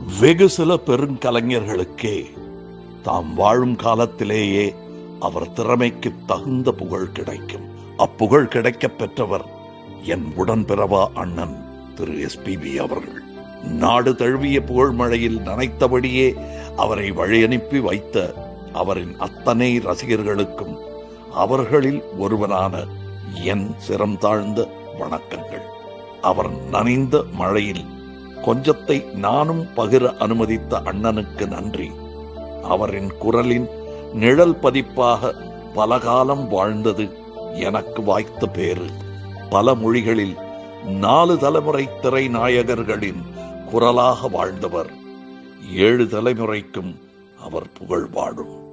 வெகு சில பெருங்கலைஞர்களுக்கே தாம் வாழும் காலத்திலேயே அவர் திறமைக்கு தகுந்த புகழ் கிடைக்கும் அப்புகழ் கிடைக்கப் பெற்றவர் என் உடன்பிறவா அண்ணன் திரு எஸ்பிபி அவர்கள் நாடு தழுவிய புகழ்மழையில் நனைத்தபடியே அவரை வழியனுப்பி வைத்த அவரின் அத்தனை ரசிகர்களுக்கும் அவர்களில் ஒருவனான என் சிரம் தாழ்ந்த வணக்கங்கள் அவர் நனைந்த மழையில் கொஞ்சத்தை நானும் பகிர அனுமதித்த அண்ணனுக்கு நன்றி அவரின் குரலின் நிழல் பதிப்பாக பல காலம் வாழ்ந்தது எனக்கு வாய்த்த பேரு பல மொழிகளில் நாலு தலைமுறை திரை நாயகர்களின் குரலாக வாழ்ந்தவர் ஏழு தலைமுறைக்கும் அவர் புகழ் வாழும்